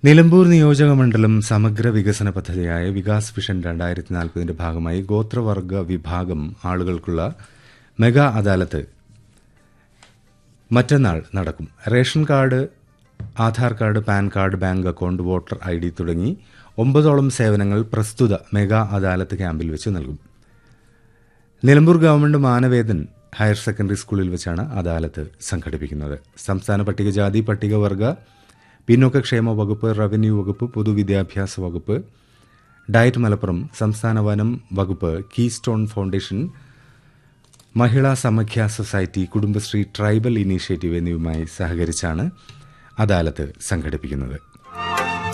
നിലമ്പൂർ നിയോജക മണ്ഡലം സമഗ്ര വികസന പദ്ധതിയായ വികാസ് വിഷൻ രണ്ടായിരത്തി നാൽപ്പതിന്റെ ഭാഗമായി ഗോത്രവർഗ വിഭാഗം ആളുകൾക്കുള്ള മെഗാ അദാലത്ത് മറ്റന്നാൾ നടക്കും ration card Aadhaar card PAN card bank account voter I D തുടങ്ങി ഒമ്പതോളം സേവനങ്ങൾ പ്രസ്തുത മെഗാ അദാലത്ത് ക്യാമ്പിൽ വെച്ച് നൽകും Nilambur government Manavedan higher secondary സ്കൂളിൽ വെച്ചാണ് അദാലത്ത് സംഘടിപ്പിക്കുന്നത് സംസ്ഥാന പട്ടികജാതി പട്ടികവർഗ പിന്നോക്കക്ഷേമ വകുപ്പ് റവന്യൂ വകുപ്പ് പൊതുവിദ്യാഭ്യാസ വകുപ്പ് ഡയറ്റ് മലപ്പുറം സംസ്ഥാന വനം വകുപ്പ് keystone foundation Mahila Samakhya society Kudumbashree tribal initiative എന്നിവയുമായി സഹകരിച്ചാണ് അദാലത്ത് സംഘടിപ്പിക്കുന്നത്